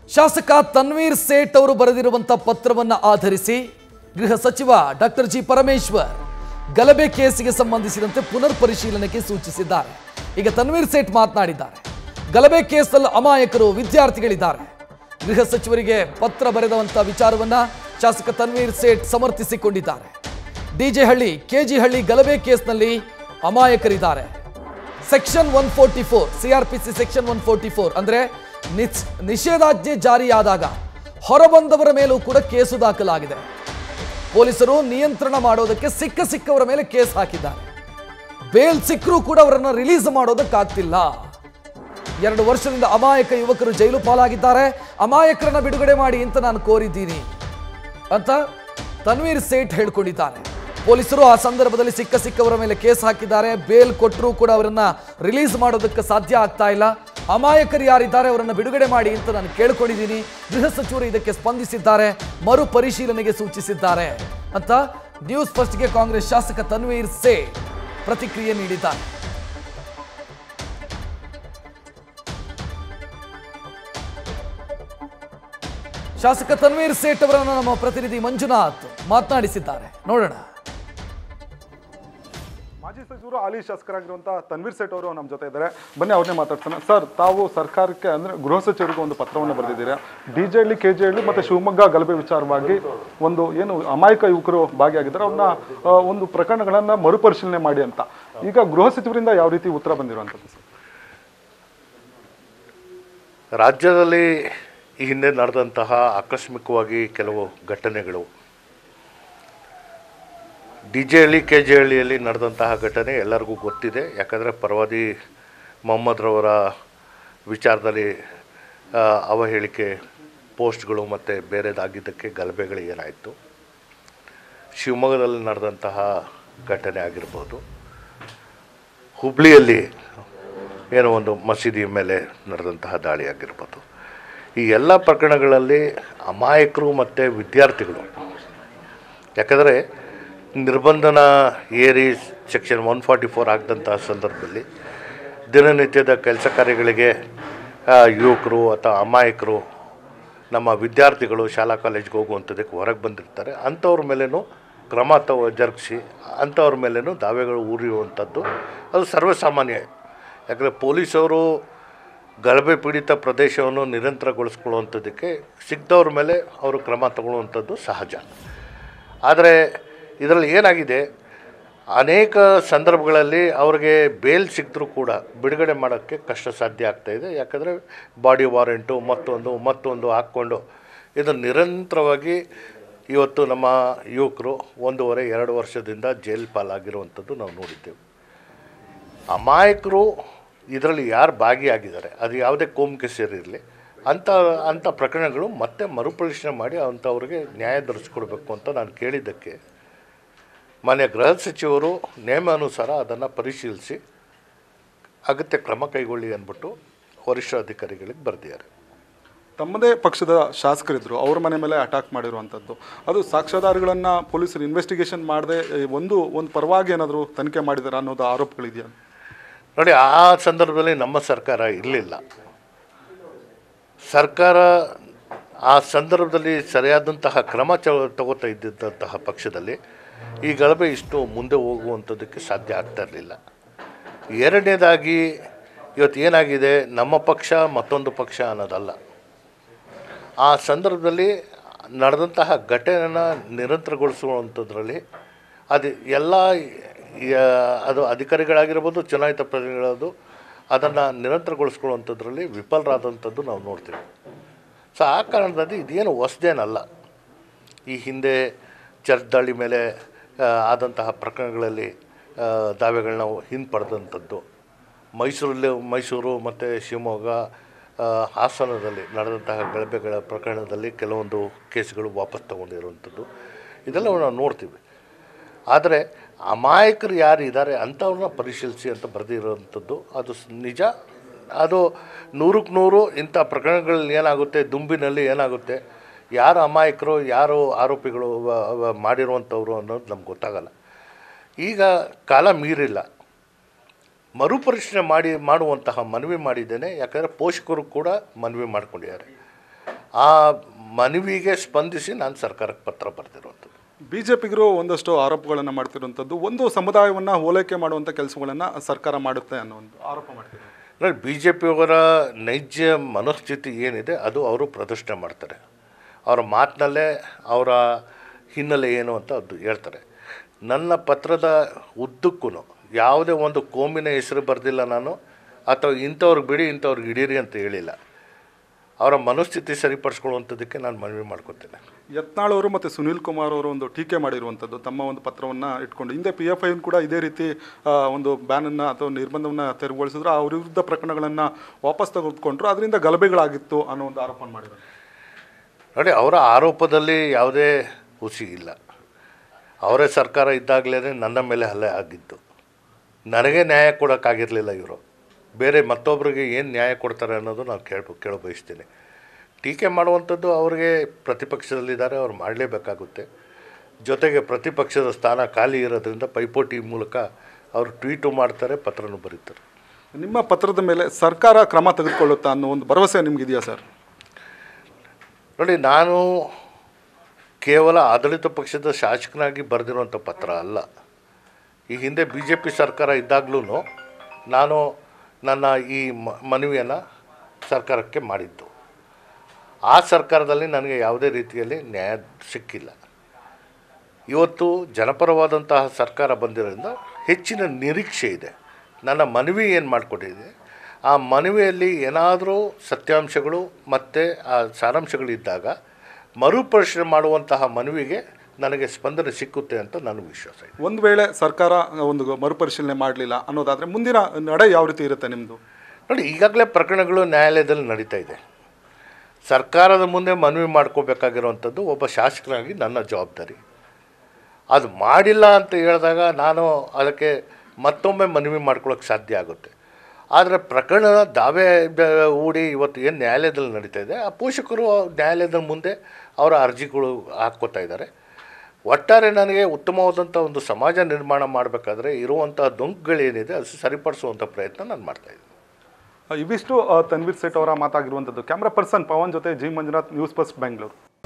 ಶಾಸಕ ತನ್ವೀರ್ ಸೇಠ್ ಅವರು ಬರೆದಿರುವಂತಹ ಪತ್ರವನ್ನು ಆಧರಿಸಿ ಗೃಹ ಸಚಿವ ಡಾಕ್ಟರ್ ಜಿ ಪರಮೇಶ್ವರ್ ಗಲಭೆ ಕೇಸಿಗೆ ಸಂಬಂಧಿಸಿದಂತೆ ಪುನರ್ ಪರಿಶೀಲನೆಗೆ ಸೂಚಿಸಿದ್ದಾರೆ ಈಗ ತನ್ವೀರ್ ಸೇಠ್ ಮಾತನಾಡಿದ್ದಾರೆ ಗಲಭೆ ಕೇಸಲ್ಲಿ ಅಮಾಯಕರು ವಿದ್ಯಾರ್ಥಿಗಳಿದ್ದಾರೆ ಗೃಹ ಸಚಿವರಿಗೆ ಪತ್ರ ಬರೆದಂತ ವಿಚಾರವನ್ನ ಶಾಸಕ ತನ್ವೀರ್ ಸೇಠ್ ಸಮರ್ಥಿಸಿಕೊಂಡಿದ್ದಾರೆ ಡಿಜೆ ಹಳ್ಳಿ ಕೆಜಿ ಹಳ್ಳಿ ಗಲಭೆ ಕೇಸ್ನಲ್ಲಿ ಅಮಾಯಕರಿದ್ದಾರೆ section one forty four CrPC section one forty four ಅಂದ್ರೆ ನಿಸ್- ನಿಷೇಧಾಜ್ಞೆ ಜಾರಿಯಾದಾಗ ಹೊರಬಂದವರ ಮೇಲೂ ಕೂಡ ಕೇಸು ದಾಖಲಾಗಿದೆ ಪೊಲೀಸರು ನಿಯಂತ್ರಣ ಮಾಡೋದಕ್ಕೆ ಸಿಕ್ಕ ಸಿಕ್ಕವರ ಮೇಲೆ ಕೇಸ್ ಹಾಕಿದ್ದಾರೆ ಬೇಲ್ ಸಿಕ್ಕರೂ ಕೂಡ ಅವರನ್ನ ರಿಲೀಸ್ ಮಾಡೋದಕ್ಕಾಗ್ತಿಲ್ಲ ಎರಡು ವರ್ಷದಿಂದ ಅಮಾಯಕ ಯುವಕರು ಜೈಲು ಪಾಲಾಗಿದ್ದಾರೆ ಅಮಾಯಕರನ್ನ ಬಿಡುಗಡೆ ಮಾಡಿ ಅಂತ ನಾನು ಕೋರಿದ್ದೀನಿ ಅಂತ ತನ್ವೀರ್ ಸೇಠ್ ಹೇಳ್ಕೊಂಡಿದ್ದಾರೆ ಪೊಲೀಸರು ಆ ಸಂದರ್ಭದಲ್ಲಿ ಸಿಕ್ಕ ಸಿಕ್ಕವರ ಮೇಲೆ ಕೇಸ್ ಹಾಕಿದ್ದಾರೆ ಬೇಲ್ ಕೊಟ್ಟರೂ ಕೂಡ ಅವರನ್ನ ರಿಲೀಸ್ ಮಾಡೋದಕ್ಕೆ ಸಾಧ್ಯ ಆಗ್ತಾ ಇಲ್ಲ ಅಮಾಯಕರು ಯಾರಿದ್ದಾರೆ ಅವರನ್ನ ಬಿಡುಗಡೆ ಮಾಡಿ ಅಂತ ನಾನು ಕೇಳ್ಕೊಂಡಿದ್ದೀನಿ ಗೃಹ ಸಚಿವರು ಇದಕ್ಕೆ ಸ್ಪಂದಿಸಿದ್ದಾರೆ ಮರು ಪರಿಶೀಲನೆಗೆ ಸೂಚಿಸಿದ್ದಾರೆ ಅಂತ ನ್ಯೂಸ್ ಫಸ್ಟ್ಗೆ ಕಾಂಗ್ರೆಸ್ ಶಾಸಕ ತನ್ವೀರ್ ಸೇಠ್ ಪ್ರತಿಕ್ರಿಯೆ ನೀಡಿದ್ದಾರೆ ಶಾಸಕ ತನ್ವೀರ್ ಸೇಠ್ ಅವರನ್ನು ನಮ್ಮ ಪ್ರತಿನಿಧಿ ಮಂಜುನಾಥ್ ಮಾತನಾಡಿಸಿದ್ದಾರೆ ನೋಡೋಣ ಮಾಜಿ ಸಚಿವರು ಹಾಲಿ ಶಾಸಕರಾಗಿರುವಂತಹ ತನ್ವೀರ್ ಸೇಠ್ ಅವರು ನಮ್ಮ ಜೊತೆ ಇದ್ದಾರೆ ಬನ್ನಿ ಅವ್ರನ್ನೇ ಮಾತಾಡ್ತಾನೆ ಸರ್ ತಾವು ಸರ್ಕಾರಕ್ಕೆ ಅಂದ್ರೆ ಗೃಹ ಸಚಿವರಿಗೆ ಒಂದು ಪತ್ರವನ್ನು ಬರೆದಿದ್ದೀರಾ D J Halli K J Halli ಮತ್ತೆ ಶಿವಮೊಗ್ಗ ಗಲಭೆ ವಿಚಾರವಾಗಿ ಒಂದು ಏನು ಅಮಾಯಕ ಯುವಕರು ಭಾಗಿಯಾಗಿದ್ದಾರೆ ಅವ್ರನ್ನ ಆ, ಒಂದು ಪ್ರಕರಣಗಳನ್ನ ಮರುಪರಿಶೀಲನೆ ಮಾಡಿ ಅಂತ ಈಗ ಗೃಹ ಸಚಿವರಿಂದ ಯಾವ ರೀತಿ ಉತ್ತರ ಬಂದಿರುವಂಥದ್ದು ಸರ್ ರಾಜ್ಯದಲ್ಲಿ ಈ ಹಿಂದೆ ನಡೆದಂತಹ ಆಕಸ್ಮಿಕವಾಗಿ ಕೆಲವು ಘಟನೆಗಳು D J Halli K J ಹಳ್ಳಿಯಲ್ಲಿ ನಡೆದಂತಹ ಘಟನೆ ಎಲ್ಲರಿಗೂ ಗೊತ್ತಿದೆ ಯಾಕಂದರೆ ಪರವಾದಿ ಮೊಹಮ್ಮದ್ರವರ ವಿಚಾರದಲ್ಲಿ ಆ, ಅವಹೇಳಿಕೆ ಪೋಸ್ಟ್ಗಳು ಮತ್ತು ಬೇರೆದಾಗಿದ್ದಕ್ಕೆ ಗಲಭೆಗಳು ಏನಾಯಿತು ಶಿವಮೊಗ್ಗದಲ್ಲಿ ನಡೆದಂತಹ ಘಟನೆ ಆಗಿರ್ಬೋದು ಹುಬ್ಳಿಯಲ್ಲಿ ಏನೋ ಒಂದು ಮಸೀದಿ ಮೇಲೆ ನಡೆದಂತಹ ದಾಳಿ ಆಗಿರ್ಬೋದು ಈ ಎಲ್ಲ ಪ್ರಕರಣಗಳಲ್ಲಿ ಅಮಾಯಕರು ಮತ್ತು ವಿದ್ಯಾರ್ಥಿಗಳು ಯಾಕಂದರೆ ನಿರ್ಬಂಧನ ಏರಿ ಸೆಕ್ಷನ್ ಒನ್ ಫಾರ್ಟಿ ಫೋರ್ ಆಗದಂತಹ ಸಂದರ್ಭದಲ್ಲಿ ದಿನನಿತ್ಯದ ಕೆಲಸ ಕಾರ್ಯಗಳಿಗೆ ಆ, ಯುವಕರು ಅಥವಾ ಅಮಾಯಕರು ನಮ್ಮ ವಿದ್ಯಾರ್ಥಿಗಳು ಶಾಲಾ ಕಾಲೇಜ್ಗೆ ಹೋಗುವಂಥದ್ದಕ್ಕೆ ಹೊರಗೆ ಬಂದಿರ್ತಾರೆ ಅಂಥವ್ರ ಮೇಲೇನೂ ಕ್ರಮ ತಗೋ ಜರುಗಿಸಿ ಅಂಥವ್ರ ಮೇಲೇನೂ ದಾವೆಗಳು ಉರಿಯುವಂಥದ್ದು ಅದು ಸರ್ವಸಾಮಾನ್ಯ ಯಾಕಂದರೆ ಪೊಲೀಸವರು ಗಲಭೆ ಪೀಡಿತ ಪ್ರದೇಶವನ್ನು ನಿರಂತರಗೊಳಿಸ್ಕೊಳ್ಳುವಂಥದ್ದಕ್ಕೆ ಸಿಗ್ದವ್ರ ಮೇಲೆ ಅವರು ಕ್ರಮ ತಗೊಳ್ಳುವಂಥದ್ದು ಸಹಜ ಆದರೆ ಇದರಲ್ಲಿ ಏನಾಗಿದೆ ಅನೇಕ ಸಂದರ್ಭಗಳಲ್ಲಿ ಅವ್ರಿಗೆ ಬೇಲ್ ಸಿಕ್ಕಿದ್ರೂ ಕೂಡ ಬಿಡುಗಡೆ ಮಾಡೋಕ್ಕೆ ಕಷ್ಟ ಸಾಧ್ಯ ಆಗ್ತಾಯಿದೆ ಯಾಕಂದರೆ ಬಾಡಿ ವಾರೆಂಟು ಮತ್ತೊಂದು ಮತ್ತೊಂದು ಹಾಕ್ಕೊಂಡು ಇದು ನಿರಂತರವಾಗಿ ಇವತ್ತು ನಮ್ಮ ಯುವಕರು ಒಂದೂವರೆ ಎರಡು ವರ್ಷದಿಂದ ಜೈಲ್ ಪಾಲಾಗಿರುವಂಥದ್ದು ನಾವು ನೋಡಿದ್ದೇವೆ ಅಮಾಯಕರು ಇದರಲ್ಲಿ ಯಾರು ಭಾಗಿಯಾಗಿದ್ದಾರೆ ಅದು ಯಾವುದೇ ಕೋಮಿಕೆ ಸೇರಿರಲಿ ಅಂಥ ಅಂಥ ಪ್ರಕರಣಗಳು ಮತ್ತೆ ಮರುಪರಿಶೀಲನೆ ಮಾಡಿ ಅಂಥವ್ರಿಗೆ ನ್ಯಾಯ ದೊರಕಿಸ್ಕೊಡ್ಬೇಕು ಅಂತ ನಾನು ಕೇಳಿದ್ದಕ್ಕೆ ಮಾನ್ಯ ಗೃಹ ಸಚಿವರು ನೇಮಾನುಸಾರ ಅದನ್ನು ಪರಿಶೀಲಿಸಿ ಅಗತ್ಯ ಕ್ರಮ ಕೈಗೊಳ್ಳಿ ಅಂದ್ಬಿಟ್ಟು ವರಿಷ್ಠಾಧಿಕಾರಿಗಳಿಗೆ ಬರೆದಿದ್ದಾರೆ ತಮ್ಮದೇ ಪಕ್ಷದ ಶಾಸಕರಿದ್ರು ಅವ್ರ ಮನೆ ಮೇಲೆ ಅಟ್ಯಾಕ್ ಮಾಡಿರುವಂಥದ್ದು ಅದು ಸಾಕ್ಷ್ಯಾಧಾರಗಳನ್ನ ಪೊಲೀಸರು ಇನ್ವೆಸ್ಟಿಗೇಷನ್ ಮಾಡದೆ ಒಂದು ಒಂದು ಪರವಾಗಿ ಏನಾದರೂ ತನಿಖೆ ಮಾಡಿದಾರ ಅನ್ನೋದು ಆರೋಪಗಳಿದೆಯಾ ನೋಡಿ ಆ ಸಂದರ್ಭದಲ್ಲಿ ನಮ್ಮ ಸರ್ಕಾರ ಇರಲಿಲ್ಲ ಸರ್ಕಾರ ಆ ಸಂದರ್ಭದಲ್ಲಿ ಸರಿಯಾದಂತಹ ಕ್ರಮ ಚ ತಗೋತಾ ಇದ್ದಂತಹ ಪಕ್ಷದಲ್ಲಿ ಈ ಗಲಭೆ ಇಷ್ಟು ಮುಂದೆ ಹೋಗುವಂಥದ್ದಕ್ಕೆ ಸಾಧ್ಯ ಆಗ್ತಾ ಇರಲಿಲ್ಲ ಎರಡನೇದಾಗಿ ಇವತ್ತು ಏನಾಗಿದೆ ನಮ್ಮ ಪಕ್ಷ ಮತ್ತೊಂದು ಪಕ್ಷ ಅನ್ನೋದಲ್ಲ ಆ ಸಂದರ್ಭದಲ್ಲಿ ನಡೆದಂತಹ ಘಟನೆನ ನಿರಂತರಗೊಳಿಸುವಂಥದ್ರಲ್ಲಿ ಅದು ಎಲ್ಲ ಯ- ಅದು ಅಧಿಕಾರಿಗಳಾಗಿರ್ಬೋದು ಚುನಾಯಿತ ಪ್ರತಿನಿಧಿಗಳದು ಅದನ್ನು ನಿರಂತರಗೊಳಿಸ್ಕೊಳ್ಳುವಂಥದ್ರಲ್ಲಿ ವಿಫಲರಾದಂಥದ್ದು ನಾವು ನೋಡ್ತೀವಿ ಸೊ ಆ ಕಾರಣದಲ್ಲಿ ಇದೇನು ಹೊಸದೇನಲ್ಲ ಈ ಹಿಂದೆ ಚರ್ಚ್ ದಾಳಿ ಮೇಲೆ ಆ, ಆದಂತಹ ಪ್ರಕರಣಗಳಲ್ಲಿ ಆ, ದಾವೆಗಳನ್ನ ಹಿಂಪಡೆದಂಥದ್ದು ಮೈಸೂರಲ್ಲಿ ಮೈಸೂರು ಮತ್ತು ಶಿವಮೊಗ್ಗ ಆ, ಹಾಸನದಲ್ಲಿ ನಡೆದಂತಹ ಗಲಭೆಗಳ ಪ್ರಕರಣದಲ್ಲಿ ಕೆಲವೊಂದು ಕೇಸ್ಗಳು ವಾಪಸ್ ತಗೊಂಡಿರುವಂಥದ್ದು ಇದೆಲ್ಲ ನಾವು ನೋಡ್ತೀವಿ ಆದರೆ ಅಮಾಯಕರು ಯಾರು ಇದ್ದಾರೆ ಅಂಥವ್ರನ್ನ ಪರಿಶೀಲಿಸಿ ಅಂತ ಬರೆದಿರೋವಂಥದ್ದು ಅದು ಸ್- ನಿಜ ಅದು ನೂರಕ್ಕೆ ನೂರು ಇಂಥ ಪ್ರಕರಣಗಳಲ್ಲಿ ಏನಾಗುತ್ತೆ ದುಂಬಿನಲ್ಲಿ ಏನಾಗುತ್ತೆ ಯಾರು ಅಮಾಯಕರು ಯಾರು ಆರೋಪಿಗಳು ವ- ವ- ಮಾಡಿರುವಂಥವ್ರು ಅನ್ನೋದು ನಮ್ಗೆ ಗೊತ್ತಾಗಲ್ಲ ಈಗ ಕಾಲ ಮೀರಿಲ್ಲ ಮರುಪರಿಶೀಲನೆ ಮಾಡಿ ಮಾಡುವಂತಹ ಮನವಿ ಮಾಡಿದ್ದೇನೆ ಯಾಕಂದರೆ ಪೋಷಕರು ಕೂಡ ಮನವಿ ಮಾಡ್ಕೊಂಡಿದ್ದಾರೆ ಆ ಮನವಿಗೆ ಸ್ಪಂದಿಸಿ ನಾನು ಸರ್ಕಾರಕ್ಕೆ ಪತ್ರ ಬರೆದಿರುವಂಥದ್ದು ಬಿ ಜೆ ಪಿಗರು ಒಂದಷ್ಟು ಆರೋಪಗಳನ್ನು ಮಾಡ್ತಿರುವಂಥದ್ದು ಒಂದು ಸಮುದಾಯವನ್ನು ಓಲೈಕೆ ಮಾಡುವಂಥ ಕೆಲಸಗಳನ್ನು ಸರ್ಕಾರ ಮಾಡುತ್ತೆ ಅನ್ನೋ ಒಂದು ಆರೋಪ ಮಾಡ್ತಿದ್ದಾರೆ ನೋಡಿ ಬಿ ಜೆ ಪಿಯವರ ನೈಜ ಮನಸ್ಥಿತಿ ಏನಿದೆ ಅದು ಅವರು ಪ್ರದರ್ಶನ ಮಾಡ್ತಾರೆ ಅವರ ಮಾತಿನಲ್ಲೇ ಅವರ ಹಿನ್ನೆಲೆ ಏನು ಅಂತ ಅದು ಹೇಳ್ತಾರೆ ನನ್ನ ಪತ್ರದ ಉದ್ದಕ್ಕೂ ಯಾವುದೇ ಒಂದು ಕೋಮಿನ ಹೆಸರು ಬರೆದಿಲ್ಲ ನಾನು ಅಥವಾ ಇಂಥವ್ರಿಗೆ ಬಿಡಿ ಇಂಥವ್ರಿಗೆ ಹಿಡೀರಿ ಅಂತ ಹೇಳಿಲ್ಲ ಅವರ ಮನಸ್ಥಿತಿ ಸರಿಪಡಿಸ್ಕೊಳ್ಳುವಂಥದ್ದಕ್ಕೆ ನಾನು ಮನವಿ ಮಾಡ್ಕೊತೇನೆ ಯತ್ನಾಳ್ ಅವರು ಮತ್ತು ಸುನೀಲ್ ಕುಮಾರ್ ಅವರು ಒಂದು ಟೀಕೆ ಮಾಡಿರುವಂಥದ್ದು ತಮ್ಮ ಒಂದು ಪತ್ರವನ್ನು ಇಟ್ಕೊಂಡು ಹಿಂದೆ ಪಿ ಎಫ್ ಐ ಕೂಡ ಇದೇ ರೀತಿ ಆ, ಒಂದು ಬ್ಯಾನನ್ನು ಅಥವಾ ನಿರ್ಬಂಧವನ್ನು ತೆರವುಗೊಳಿಸಿದ್ರು ಅವ್ರ ವಿರುದ್ಧ ಪ್ರಕರಣಗಳನ್ನು ವಾಪಸ್ ತೆಗೆದುಕೊಂಡ್ರು ಅದರಿಂದ ಗಲಭೆಗಳಾಗಿತ್ತು ಅನ್ನೋ ಒಂದು ಆರೋಪ ಮಾಡಿದ್ದಾರೆ ನೋಡಿ ಅವರ ಆರೋಪದಲ್ಲಿ ಯಾವುದೇ ಹುಸಿ ಇಲ್ಲ ಅವರೇ ಸರ್ಕಾರ ಇದ್ದಾಗಲೇ ನನ್ನ ಮೇಲೆ ಹಲ್ಲೆ ಆಗಿದ್ದು ನನಗೆ ನ್ಯಾಯ ಕೊಡೋಕ್ಕಾಗಿರಲಿಲ್ಲ ಇವರು ಬೇರೆ ಮತ್ತೊಬ್ಬರಿಗೆ ಏನು ನ್ಯಾಯ ಕೊಡ್ತಾರೆ ಅನ್ನೋದು ನಾನು ಕೇಳ ಕೇಳ ಬಯಸ್ತೀನಿ ಟೀಕೆ ಮಾಡುವಂಥದ್ದು ಅವ್ರಿಗೆ ಪ್ರತಿಪಕ್ಷದಲ್ಲಿದ್ದಾರೆ ಅವ್ರು ಮಾಡಲೇಬೇಕಾಗುತ್ತೆ ಜೊತೆಗೆ ಪ್ರತಿಪಕ್ಷದ ಸ್ಥಾನ ಖಾಲಿ ಇರೋದ್ರಿಂದ ಪೈಪೋಟಿ ಮೂಲಕ ಅವರು ಟ್ವೀಟು ಮಾಡ್ತಾರೆ ಪತ್ರನೂ ಬರೀತಾರೆ ನಿಮ್ಮ ಪತ್ರದ ಮೇಲೆ ಸರ್ಕಾರ ಕ್ರಮ ತೆಗೆದುಕೊಳ್ಳುತ್ತಾ ಅನ್ನೋ ಒಂದು ಭರವಸೆ ನಿಮಗಿದೆಯಾ ಸರ್ ನೋಡಿ ನಾನು ಕೇವಲ ಆಡಳಿತ ಪಕ್ಷದ ಶಾಸಕನಾಗಿ ಬರೆದಿರುವಂಥ ಪತ್ರ ಅಲ್ಲ ಈ ಹಿಂದೆ ಬಿ ಜೆ ಪಿ ಸರ್ಕಾರ ಇದ್ದಾಗಲೂ ನಾನು ನನ್ನ ಈ ಮ ಮನವಿಯನ್ನು ಸರ್ಕಾರಕ್ಕೆ ಮಾಡಿದ್ದು ಆ ಸರ್ಕಾರದಲ್ಲಿ ನನಗೆ ಯಾವುದೇ ರೀತಿಯಲ್ಲಿ ನ್ಯಾಯ ಸಿಕ್ಕಿಲ್ಲ ಇವತ್ತು ಜನಪರವಾದಂತಹ ಸರ್ಕಾರ ಬಂದಿರೋದ್ರಿಂದ ಹೆಚ್ಚಿನ ನಿರೀಕ್ಷೆ ಇದೆ ನನ್ನ ಮನವಿ ಏನು ಮಾಡಿಕೊಟ್ಟಿದೆ ಆ ಮನವಿಯಲ್ಲಿ ಏನಾದರೂ ಸತ್ಯಾಂಶಗಳು ಮತ್ತು ಆ ಸಾರಾಂಶಗಳಿದ್ದಾಗ ಮರುಪರಿಶೀಲನೆ ಮಾಡುವಂತಹ ಮನವಿಗೆ ನನಗೆ ಸ್ಪಂದನೆ ಸಿಕ್ಕುತ್ತೆ ಅಂತ ನನಗೆ ವಿಶ್ವಾಸ ಇದೆ ಒಂದು ವೇಳೆ ಸರ್ಕಾರ ಒಂದು ಮರುಪರಿಶೀಲನೆ ಮಾಡಲಿಲ್ಲ ಅನ್ನೋದಾದರೆ ಮುಂದಿನ ನಡೆ ಯಾವ ರೀತಿ ಇರುತ್ತೆ ನಿಮ್ಮದು ನೋಡಿ ಈಗಾಗಲೇ ಪ್ರಕರಣಗಳು ನ್ಯಾಯಾಲಯದಲ್ಲಿ ನಡೀತಾ ಇದೆ ಸರ್ಕಾರದ ಮುಂದೆ ಮನವಿ ಮಾಡ್ಕೋಬೇಕಾಗಿರುವಂಥದ್ದು ಒಬ್ಬ ಶಾಸಕನಾಗಿ ನನ್ನ ಜವಾಬ್ದಾರಿ ಅದು ಮಾಡಿಲ್ಲ ಅಂತ ಹೇಳಿದಾಗ ನಾನು ಅದಕ್ಕೆ ಮತ್ತೊಮ್ಮೆ ಮನವಿ ಮಾಡ್ಕೊಳ್ಳೋಕೆ ಸಾಧ್ಯ ಆಗುತ್ತೆ ಆದರೆ ಪ್ರಕರಣ ದಾವೆ ಬ- ಹೂಡಿ ಇವತ್ತು ಏನು ನ್ಯಾಯಾಲಯದಲ್ಲಿ ನಡೀತಾ ಇದೆ ಆ ಪೋಷಕರು ನ್ಯಾಯಾಲಯದ ಮುಂದೆ ಅವರ ಅರ್ಜಿಗಳು ಹಾಕ್ಕೋತಾ ಇದ್ದಾರೆ ಒಟ್ಟಾರೆ ನನಗೆ ಉತ್ತಮವಾದಂಥ ಒಂದು ಸಮಾಜ ನಿರ್ಮಾಣ ಮಾಡಬೇಕಾದ್ರೆ ಇರುವಂಥ ದೊಂಕುಗಳೇನಿದೆ ಅದು ಸರಿಪಡಿಸುವಂಥ ಪ್ರಯತ್ನ ನಾನು ಮಾಡ್ತಾಯಿದ್ದೀನಿ ಇವಿಷ್ಟು ಆ, ತನ್ವೀರ್ ಸೇಠ್ ಅವರ ಮಾತಾಗಿರುವಂಥದ್ದು ಕ್ಯಾಮ್ರಾ ಪರ್ಸನ್ ಪವನ್ ಜೊತೆ G Manjunath news first Bengaluru